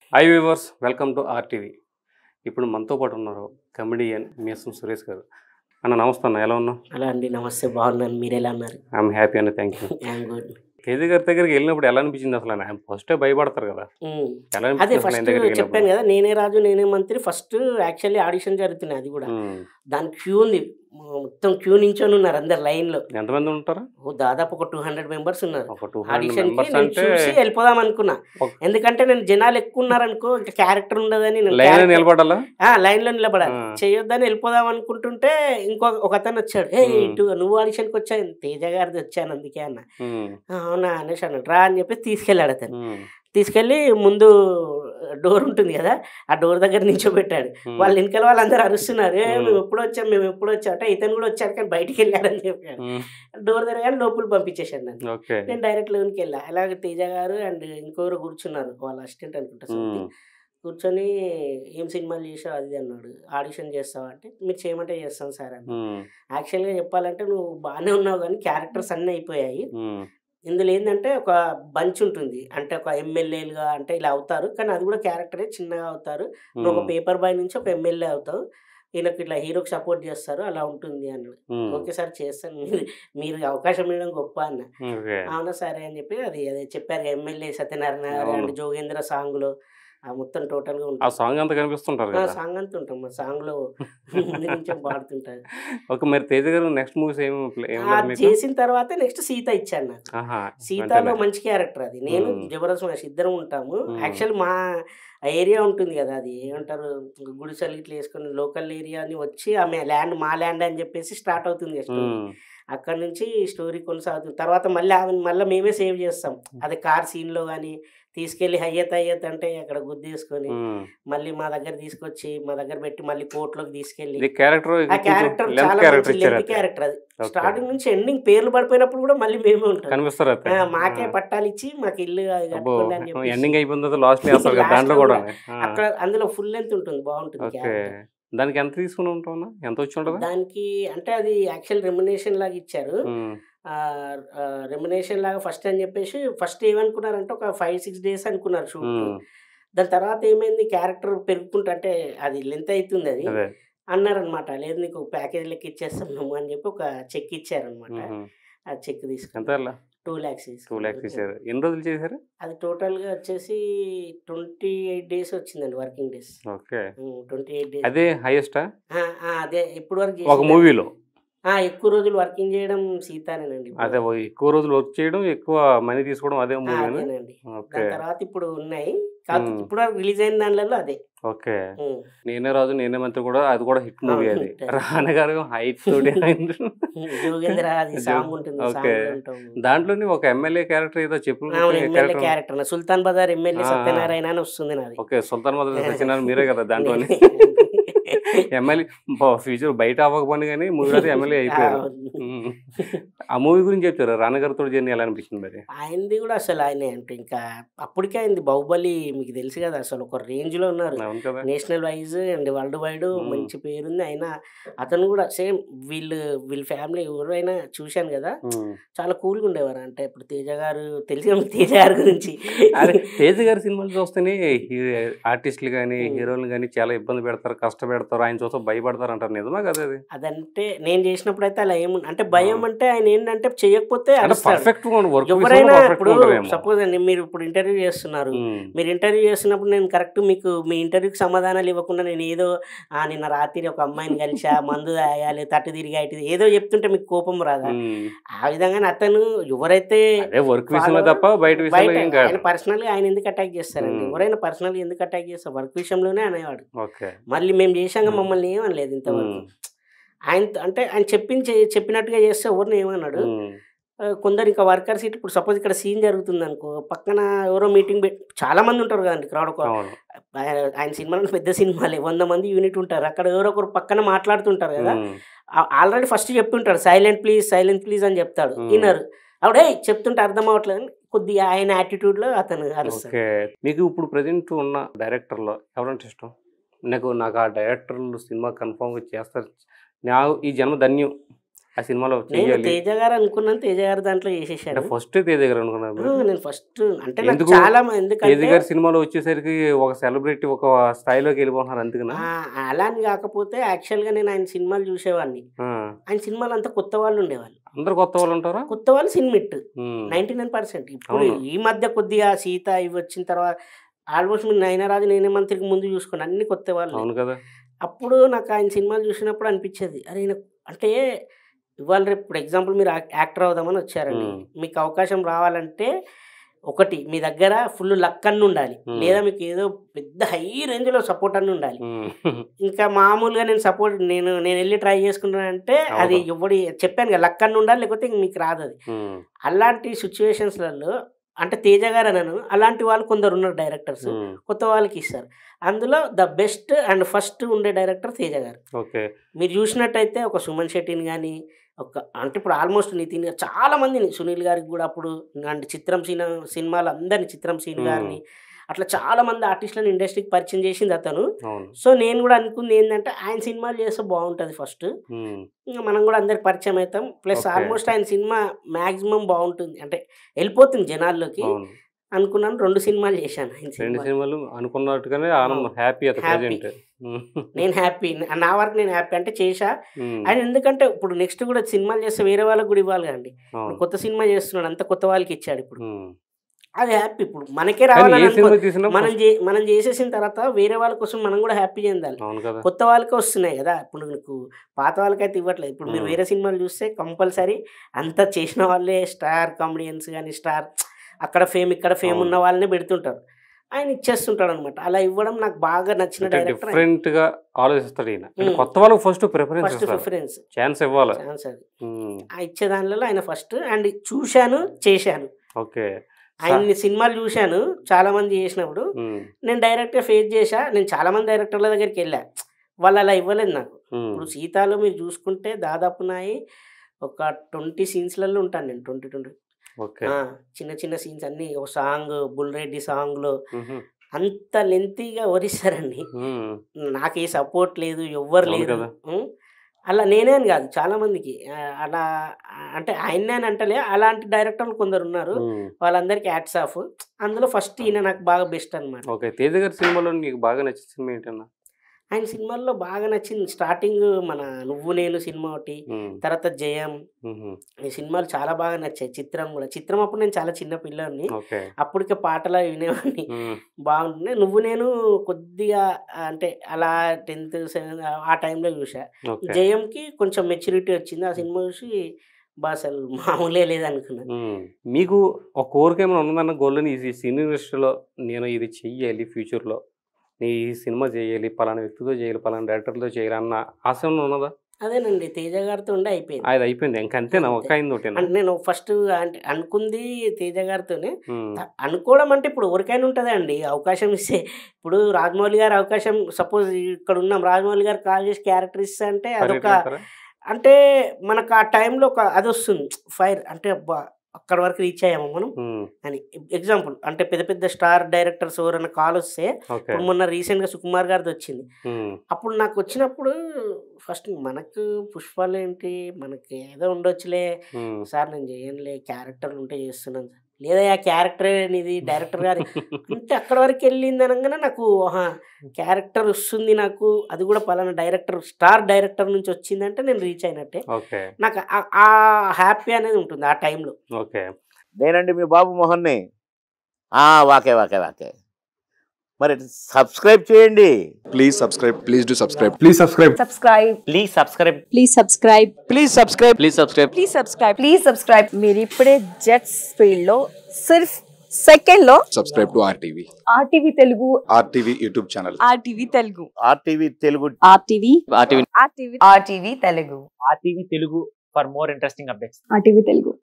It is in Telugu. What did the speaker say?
High viewers welcome to RTV ఇప్పుడు మనతో పాటు ఉన్నారు కమెడియన్ మీసం సురేష్ గారు అన్న నమస్తే అన్న ఎలా ఉన్నావు అలా అండి నమస్తే బాగున్నాను మీరు ఎలా ఉన్నారు ఐఎమ్ హ్యాపీ అన్న thank you I'm good KG గారి దగ్గరికి వెళ్ళినప్పుడు ఎలా అనిపించింది అసలు ఆయన ఫస్టే భయపడతారు కదా ఎలా అదే అనిపించింది అసలు ఆయన ఫస్ట్ దగ్గరికి చెప్పాను వెళ్ళినప్పుడు కదా నేనే రాజు నేనే మంత్రి ఫస్ట్ యాక్చువల్లీ ఆడిషన్ జరుగుతున్నాయి అది కూడా ఉమ్. దాని క్యూ ఉంది మొత్తం క్యూ నించొని ఉన్నారు అందరు లైన్ లో ఎంతమంది ఉంటారు ఓ దాదాపు ఒక టూ హండ్రెడ్ మెంబర్స్ ఉన్నారు ఒక టూ హండ్రెడ్ ఆడిషన్ కి మెంబర్స్ నేను అంటే చూసి వెళ్ళిపోదాం అనుకున్నా ఒక- ఎందుకంటే నేను జనాలు ఎక్కువ ఉన్నారనుకో ఇంకా క్యారెక్టర్ ఉండదని నేను లైన్ character- నిలబడాలా ఆ లైన్ లో నిలబడాలి ఆ. చేయొద్దని వెళ్ళిపోదాం అనుకుంటుంటే ఇంకో ఒక అతను వచ్చాడు ఏ ఉమ్. ఇటు నువ్వు ఆడిషన్కి వచ్చావు తేజ గారిది వచ్చాను అందుకే అన్న ఉమ్, "ఆ, అవునా అనేసి అన్నాడు రా అని చెప్పి తీసుకెళ్ళాడు అతను ఉమ్, తీసుకెళ్ళి ముందు డోర్ ఉంటుంది కదా ఆ డోర్ దగ్గర నించోబెట్టాడు ఉమ్. వాళ్ళ వెనకాల వాళ్ళందరూ అరుస్తున్నారు ఏ Hmm. మేము ఎప్పుడు వచ్చాం మేము ఎప్పుడు వచ్చాం అంటే ఇతను కూడా వచ్చాడు కానీ బయటికి వెళ్ళాడని చెప్పాడు ఉమ్, డోర్ దగ్గర లోపల పంపించేశాడు నన్ను ఓకే నేను డైరెక్ట్ లోనికి వెళ్ళా అలాగే తేజ గారు అండ్ ఇంకొకరు కూర్చున్నారు వాళ్ళ అసిస్టెంట్ అనుకుంటా ఉమ్, something. కూర్చొని ఏం సినిమాలు చేసావు అది ఇది అన్నాడు ఆడిషన్ చేస్తావా అంటే మీరు చేయమంటే చేస్తాను సార్ అని ఉమ్, యాక్చువల్గా చెప్పాలంటే నువ్వు బాగానే ఉన్నావు కానీ క్యారెక్టర్స్ అన్నీ అయిపోయాయి ఉమ్, ఇందులో ఏంటంటే ఒక బంచ్ ఉంటుంది అంటే ఒక ఎమ్మెల్యేలుగా అంటే ఇలా అవుతారు కానీ అది కూడా క్యారెక్టరే చిన్నగా అవుతారు నువ్వు ఒక ఉమ్, పేపర్ బాయ్ నుంచి ఒక ఎమ్మెల్యే అవుతావు ఈయనకు ఇట్లా హీరోకి సపోర్ట్ చేస్తారు అలా ఉంటుంది అన్నాడు ఉమ్, ఓకే సార్ చేస్తాను మీరు మీరు అవకాశం ఇవ్వడం గొప్ప అన్న ఓకే అవునా సరే అని చెప్పి అది అదే చెప్పారు ఎమ్మెల్యే సత్యనారాయణ గారు అవును. అండ్ జోగేంద్ర సాంగ్లో ఆ మొత్తం టోటల్గా ఆ ఉంటుంది సాంగ్ అంతా కనిపిస్తుంటారు ఆ కదా సాంగ్ అంతా ఉంటాం మా సాంగ్లో ముందు నుంచే పాడుతుంటారు ఓకే మరి తేజ గారు నెక్స్ట్ మూవీస్ ఏం ఏం ఆ మీకు చేసిన తర్వాత నెక్స్ట్ సీత ఇచ్చాను నాకు ఆహా సీతాలో వెంటనే. మంచి క్యారెక్టర్ అది నేను మ్మ్. జబర్దస్త్ మహేష్ ఇద్దరం ఉంటాము మ్మ్. యాక్చువల్ మా ఏరియా ఉంటుంది కదా అది ఏమంటారు గుడిసెలు ఇట్లా వేసుకొని లోకల్ ఏరియాని వచ్చి ఆమె ల్యాండ్ మా ల్యాండ్ అని చెప్పేసి స్టార్ట్ అవుతుంది కదా story. ఉమ్, అక్కడ నుంచి స్టోరీ కొనసాగుతుంది తర్వాత మళ్ళీ ఆమె మళ్ళీ మేమే సేవ్ చేస్తాం అది కార్ సీన్లో కానీ తీసుకెళ్ళి హయ్యత్ హయ్యత్ అంటే అక్కడ గుద్దేసుకొని ఉమ్. మళ్ళీ మా దగ్గర తీసుకొచ్చి మా దగ్గర పెట్టి మళ్ళీ కోర్టులోకి తీసుకెళ్ళి ఇది క్యారెక్టర్ ఆ క్యారెక్టర్ చాలా క్యారెక్టర్ మంచి ఇచ్చారు లెంత్ క్యారెక్టర్ అది స్టార్టింగ్ నుంచి ఎండింగ్ పేర్లు పడిపోయినప్పుడు కూడా మళ్ళీ మేమే ఉంటాం కనిపిస్తారు అయితే ఆ, మాకే పట్టాలు ఇచ్చి మాకు ఇల్లు అది అబ్బో కట్టుకోండి అని చెప్పేసి. ఎండింగ్ అయిపోయిన తర్వాత లాస్ట్ వేస్తారు కదా Last దాంట్లో లో కూడా అక్కడ అందులో ఫుల్ లెంత్ ఉంటుంది బాగుంటుంది ఓకే character. దానికి ఎంత తీసుకుని ఉంటావు ఎంత వచ్చి ఉంటుందా దానికి అంటే అది యాక్చువల్ రెమ్యునేషన్ లాగా ఇచ్చారు ఉమ్, రెమ్యునేషన్ లాగా ఫస్ట్ అని చెప్పేసి ఫస్ట్ ఏమనుకున్నారంటే ఒక ఫైవ్ సిక్స్ డేస్ అనుకున్నారు షూట్ ఉమ్, దాని తర్వాత ఏమైంది క్యారెక్టర్ పెరుగుకుంటా అంటే అది లెంత్ అవుతుంది అది అదే అన్నారనమాట లేదు నీకు ప్యాకేజ్ లెక్క ఇచ్చేస్తాం మేము అని చెప్పి ఒక చెక్ ఇచ్చారనమాట ఉమ్, ఆ చెక్ ఎంత తీసుకుని టూ ల్యాక్స్ టూ ల్యాక్స్ ఇచ్చారు ఎన్ని రోజులు చేశారు అది టోటల్గా వచ్చేసి ట్వంటీ ఎయిట్ డేస్ వచ్చిందండి working days okay twenty eight days అదే హైయెస్టా అదే ఇప్పుడు వరకు ఒక చేసింది. మూవీలో ఆ, ఎక్కువ రోజులు వర్కింగ్ చేయడం సీతానేనండి ఇప్పుడు. అదే ఓ ఎక్కువ రోజులు వర్క్ చేయడం ఎక్కువ మనీ తీసుకోవడం అదే ఆ, మూవీనా అదేనండి ఓకే దాని తర్వాత ఇప్పుడు ఉన్నాయి కాకపోతే మ్మ్. ఇప్పుడు వరకు రిలీజ్ అయిన దానిలో అదే ఓకే మ్మ్. నేనే రాజు నేనే మంత్రి కూడా అది కూడా హిట్ మూవీ అవును, అది hit. రాన గారు హైట్ తోటి జోగేంద్ర అది జో- సాంగ్ ఉంటుంది ఓకే. సాంగ్ ఉంటాం దాంట్లోని ఒక ఎమ్మెల్యే క్యారెక్టర్ ఏదో చెప్పు అవును MLA character character Sultan Bazar MLA ఆ, ఆ. సత్యనారాయణ అని వస్తుంది నాది ఓకే సుల్తాన్ మదర్ సచినారాయణ మీరే కదా దాంట్లోని ఎమ్మెల్యే ఫ్యూచర్ బయట అవ్వకపోయినా కానీ మూవీ అయితే ఎమ్మెల్యే అయిపోయారు ఉమ్. ఆ మూవీ గురించి చెప్తారు రానగారితో జర్నీ ఎలా అనిపించింది మరి ఆయనది కూడా అసలు ఆయన అంటే ఇంకా అప్పటికే అయింది బాహుబలి మీకు తెలుసు కదా అసలు ఒక రేంజ్ లో ఉన్నారు అవును కదా national wise and worldwide మ్మ్. మంచి పేరుంది అయినా అతను కూడా సేమ్ వీళ్ళు వీళ్ళ ఫ్యామిలీ ఎవరైనా చూశాను కదా ఉమ్. చాలా కూల్గా ఉండేవారు అంటే ఇప్పుడు తేజ గారు తెలిసిన తేజ గారి గురించి అదే తేజ్ గారి సినిమాలు చూస్తేనే ఆర్టిస్టులు కానీ ఉమ్. హీరోలు కానీ చాలా ఇబ్బంది పెడతారు కష్టపెడతారు ఆయన చూస్తే భయపడతారు అంటారు నిజమా కదా అది అదంటే నేను చేసినప్పుడు అయితే అలా ఏముంది అంటే భయం అంటే ఆయన ఏంటంటే చేయకపోతే అంటే అరుస్తాడు. పర్ఫెక్ట్ వర్క్ ఎవరైనా పర్ఫెక్ట్ ఇప్పుడు ఉంటారేమో సపోజ్ అండి మీరు ఇప్పుడు ఇంటర్వ్యూ చేస్తున్నారు ఉమ్. మీరు ఇంటర్వ్యూ చేస్తున్నప్పుడు నేను కరెక్ట్ మీకు మీ ఇంటర్వ్యూకి సమాధానాలు ఇవ్వకుండా నేను ఏదో "ఆ, నిన్న రాత్రి ఒక అమ్మాయిని కలిసా మందు తాగాలి తట్టు తిరిగా ఇటు ఏదో చెప్తుంటే మీకు కోపం రాదా ఉమ్. ఆ విధంగానే అతను ఎవరైతే అదే వర్క్ విషయంలో follower- తప్ప బయట బయట విషయంలో ఏం కాదు ఆయన పర్సనల్ గా ఆయన ఎందుకు అటాక్ చేస్తారండి మ్మ్. ఎవరైనా పర్సనల్ గా ఎందుకు అటాక్ చేస్తారు వర్క్ విషయంలోనే అనేవాడు ఓకే మళ్ళీ మేము చేశాక మ్మ్. మమ్మల్ని ఏమనలేదు ఇంతవరకు ఉమ్. ఆయన అంటే ఆయన చెప్పించి చెప్పినట్టుగా చేస్తే ఎవరిని ఏమన్నాడు ఉమ్. ఆ, కొందరు ఇంకా వర్కర్స్ ఇట్లా ఇప్పుడు సపోజ్ ఇక్కడ సీన్ జరుగుతుంది అనుకో పక్కన ఎవరో మీటింగ్ పెట్టి చాలా మంది ఉంటారు కదండి క్రౌడ్ అవును ఆయన సినిమాలో పెద్ద సినిమాలే వంద మంది యూనిట్ ఉంటారు అక్కడ ఎవరో ఒకరు పక్కన మాట్లాడుతుంటారు కదా ఉమ్. ఆల్రెడీ ఫస్ట్ చెప్తుంటాడు సైలెంట్ ప్లీజ్ సైలెంట్ ప్లీజ్ అని చెప్తాడు మ్మ్. వినరు అప్పుడే చెప్తుంటే అర్థం అవ్వట్లేదు అని కొద్దిగా ఆయన యాటిట్యూడ్ లో అతను అరుస్తాడు ఓకే మీకు ఇప్పుడు ప్రజెంట్ ఉన్న డైరెక్టర్లో ఎవరంటే ఇష్టం నాకు నాకు ఆ డైరెక్టర్లు సినిమా కన్ఫామ్గా చేస్తారు నా ఈ జన్మ ధన్యం ఆ సినిమాలో నేను చెయ్యాలి తేజ గారు అనుకున్నాను తేజ గారు దాంట్లో అంటే చేసేసాడు ఫస్ట్ తేజ గారు అనుకున్నారు ఆ, మీరు? నేను ఫస్ట్ అంటే నాకు ఎందుకు? చాలా మ- తేజ ఎందుకంటే గారి సినిమాలో వచ్చేసరికి ఒక సెలబ్రిటీ ఒక స్థాయిలోకి వెళ్ళిపోతున్నారు అందుకనా ఆ, అలా అని కాకపోతే యాక్చువల్గా నేను ఆయన సినిమాలు చూసేవాడిని ఆ. ఆయన సినిమాలు అంతా కొత్త వాళ్ళు ఉండేవాళ్ళు అందరు కొత్త వాళ్ళు ఉంటారా కొత్త వాళ్ళు సినిమిట్ ఉమ్. నైంటీ నైన్ పర్సెంట్ ఇప్పుడు అవును. ఈ మధ్య కొద్దిగా సీత ఇవి వచ్చిన తర్వాత ఆల్మోస్ట్ మీరు నయనరాజు నేనే మంత్రికి ముందు చూసుకుని అన్ని కొత్త వాళ్ళు అవును కదా అప్పుడు నాకు ఆయన సినిమాలు చూసినప్పుడు అనిపించేది అరే ఈయన అంటే ఇవాళ రేపు ఇప్పుడు ఎగ్జాంపుల్ మీరు యాక్- యాక్టర్ అవుదామని వచ్చారండి మ్మ్. మీకు అవకాశం రావాలంటే ఒకటి మీ దగ్గర ఫుల్ లక్ అన్ని ఉండాలి మ్మ్. లేదా మీకు ఏదో పెద్ద హై రేంజ్లో సపోర్ట్ అన్ని ఉండాలి ఉమ్. ఇంకా మామూలుగా నేను సపోర్ట్ నేను నేను వెళ్ళి ట్రై చేసుకున్నానంటే అది అవును. ఎవడి చెప్పాను కదా లక్ అన్ని ఉండాలి లేకపోతే ఇంక మీకు రాదు అది ఉమ్. అలాంటి సిచ్యువేషన్స్లలో అంటే తేజ గారు అనను అలాంటి వాళ్ళు కొందరు ఉన్నారు డైరెక్టర్స్ ఉమ్. కొత్త వాళ్ళకి ఇస్తారు అందులో ద బెస్ట్ అండ్ ఫస్ట్ ఉండే డైరెక్టర్ తేజ గారు ఓకే మీరు చూసినట్టయితే ఒక సుమన్ శెట్టిని కానీ ఒక అంటే ఇప్పుడు ఆల్మోస్ట్ నితిన్ గారు చాలా మందిని సునీల్ గారికి కూడా అప్పుడు అండ్ చిత్రం సీన సినిమాలు అందరిని చిత్రం సీన్ మ్మ్. గారిని అట్లా చాలా మంది ఆర్టిస్టులను ఇండస్ట్రీకి పరిచయం చేసింది అతను అవును సో నేను కూడా అనుకుంది ఏంటంటే ఆయన సినిమాలు చేస్తే బాగుంటుంది ఫస్ట్ ఉమ్. ఇంకా మనం కూడా అందరికి పరిచయం అవుతాం ప్లస్ Okay. ఆల్మోస్ట్ ఆయన సినిమా మ్యాక్సిమం బాగుంటుంది అంటే వెళ్ళిపోతుంది జనాల్లోకి అవును అనుకున్నాను రెండు సినిమాలు చేశాను ఆయన రెండు సినిమా సినిమాలు అనుకున్నట్టుగానే ఆనందం హ్యాపీ అత Happy. ప్రజెంట్ నేను హ్యాపీ నా వరకు నేను హ్యాపీ అంటే చేశా ఆయన ఎందుకంటే ఇప్పుడు నెక్స్ట్ కూడా సినిమాలు చేస్తే వేరే వాళ్ళకి కూడా ఇవ్వాలి కదండి ఇప్పుడు కొత్త సినిమా చేస్తున్నాడు అంత కొత్త వాళ్ళకి ఇచ్చాడు ఇప్పుడు అది హ్యాపీ ఇప్పుడు మనకే కానీ రావాలని ఏ అనుకో సినిమా తీసినా మనం చే- మనం చేసేసిన తర్వాత వేరే వాళ్ళ కోసం మనం కూడా హ్యాపీ చెందాలి అవును కదా కొత్త వాళ్ళకే వస్తున్నాయి కదా ఇప్పుడు నీకు పాత వాళ్ళకైతే ఇవ్వట్లేదు ఇప్పుడు మీరు Hmm. వేరే సినిమాలు చూస్తే కంపల్సరీ అంతా చేసిన వాళ్ళే స్టార్ కామెడియన్స్ కానీ స్టార్ అక్కడ ఫేమ్ ఇక్కడ ఫేమ్ అవును. ఉన్న వాళ్ళనే పెడుతుంటారు ఆయన ఇచ్చేస్తుంటాడు అనమాట అలా ఇవ్వడం నాకు బాగా నచ్చిన అంటే డైరెక్టర్ డిఫరెంట్ గా ఆలోచిస్తాడు ఈయన అంటే ఉమ్. కొత్త వాళ్ళకి ఫస్ట్ ప్రిఫరెన్స్ ఫస్ట్ ఇస్తారు ప్రిఫరెన్స్ ఛాన్స్ ఇవ్వాలి ఛాన్స్ అది ఉమ్. ఆ ఇచ్చే దానిలో ఆయన ఫస్ట్ అండ్ చూశాను చేశాను ఓకే ఆయన్ని సినిమాలు చూశాను చాలా మంది చేసినప్పుడు ఉమ్. నేను డైరెక్ట్గా ఫేస్ చేశా నేను చాలా మంది డైరెక్టర్ల దగ్గరికి వెళ్ళా వాళ్ళు అలా ఇవ్వలేదు నాకు ఉమ్. ఇప్పుడు సీతాలో మీరు చూసుకుంటే దాదాపు నాయి ఒక ట్వంటీ సీన్స్లలో ఉంటాను నేను ట్వంటీ ట్వంటీ ఓకే చిన్న చిన్న సీన్స్ అన్ని ఒక సాంగ్ బుల్రెడ్డి సాంగ్లో ఉహు. అంత లెంతీగా వరిస్తారండి ఉమ్. నాకు ఏ సపోర్ట్ లేదు ఎవ్వరు అవును లేదు కదా. ఉం? అలా నేనే అని కాదు చాలా మందికి ఆ, అలా ఆ, అంటే ఆయన్నే అని అంటలే అలాంటి డైరెక్టర్లు కొందరు ఉన్నారు ఉమ్. వాళ్ళందరికీ యాడ్స్ ఆఫ్ అందులో ఫస్ట్ ఈయన నాకు బాగా బెస్ట్ అనమాట ఓకే తేజ గారి సినిమాలో నీకు బాగా నచ్చిన సినిమా ఏంటన్నా ఆయన సినిమాల్లో బాగా నచ్చింది స్టార్టింగ్ మన నువ్వు నేను సినిమా ఒకటి ఉమ్. తర్వాత జయం ఉహు. ఈ సినిమాలు చాలా బాగా నచ్చాయి చిత్రం కూడా చిత్రం అప్పుడు నేను చాలా చిన్న పిల్లని ఓకే అప్పటికే పాటలు అవి వినేవాడిని ఉమ్. బాగుంటుంది నువ్వు నేను కొద్దిగా అంటే అలా టెన్త్ సెవెంత్ ఆ టైంలో చూసా ఓకే జయంకి కొంచెం మెచ్యూరిటీ వచ్చింది ఆ సినిమా చూసి బా అసలు మామూలే లేదనుకున్నాను ఉమ్. మీకు ఒక కోరిక ఏమైనా ఉందన్న గోల్ ఈ సినీ ఇండస్ట్రీలో నేను ఇది చెయ్యాలి ఫ్యూచర్లో నీ ఈ సినిమా చేయాలి పలానా వ్యక్తితో చేయాలి పలానా డైరెక్టర్తో చేయాలి అన్న ఆశ ఏమైనా ఉన్నదా అదేనండి తేజ గారితో ఉండే అయిపోయింది అది అయిపోయింది ఇంక అంతేనా ఒక్క అయింది ఒకటేనా అంటే నేను ఫస్ట్ అంటే అనుకుంది తేజ గారితోనే ఉమ్. త- అనుకోవడం అంటే ఇప్పుడు ఎవరికైనా ఉంటుంది అండి అవకాశం ఇస్తే ఇప్పుడు రాజమౌళి గారు అవకాశం సపోజ్ ఇక్కడ ఉన్నాం రాజమౌళి గారు కాల్ చేసి క్యారెక్టర్ ఇస్తే అంటే అదొక పరిగెత్తారా? అంటే మనకు ఆ టైంలో ఒక అది వస్తుంది ఫైర్ అంటే అబ్బా అక్కడ వరకు రీచ్ అయ్యాము మనం ఉమ్. అని ఎగ్జాంపుల్ అంటే పెద్ద పెద్ద స్టార్ డైరెక్టర్స్ ఎవరైనా కాల్ వస్తే ఓకే ఇప్పుడు మొన్న రీసెంట్గా సుకుమార్ గారిది వచ్చింది ఉమ్. అప్పుడు నాకు వచ్చినప్పుడు ఫస్ట్ మనకు పుష్పాలు ఏంటి మనకి ఏదో ఉండొచ్చులే ఉమ్. సార్ నేను చేయనులే క్యారెక్టర్లు ఉంటే చేస్తున్నాను సార్ లేదా ఆ క్యారెక్టర్ ఇది డైరెక్టర్ గారి అంటే అక్కడ వరకు వెళ్ళింది అనగానే నాకు ఆహా క్యారెక్టర్ వస్తుంది నాకు అది కూడా పలానా డైరెక్టర్ స్టార్ డైరెక్టర్ నుంచి వచ్చిందంటే నేను రీచ్ అయినట్టే ఓకే నాకు ఆ- ఆ హ్యాపీ అనేది ఉంటుంది ఆ టైంలో ఓకే నేనండి మీ బాబు మోహన్ని ఆ, వాకే వాకే వాకే మరి సబ్స్క్రైబ్ చేయండి Please subscribe. Please do subscribe. Please subscribe. subscribe please subscribe please subscribe please subscribe please subscribe please subscribe please subscribe మీరు ఇప్పుడే జెట్స్ ఫీల్డ్ లో సిర్ఫ్ సెకండ్ లో Subscribe to RTV. RTV Telugu RTV YouTube channel. RTV Telugu RTV Telugu RTV RTV RTV RTV Telugu RTV Telugu for more interesting updates. RTV Telugu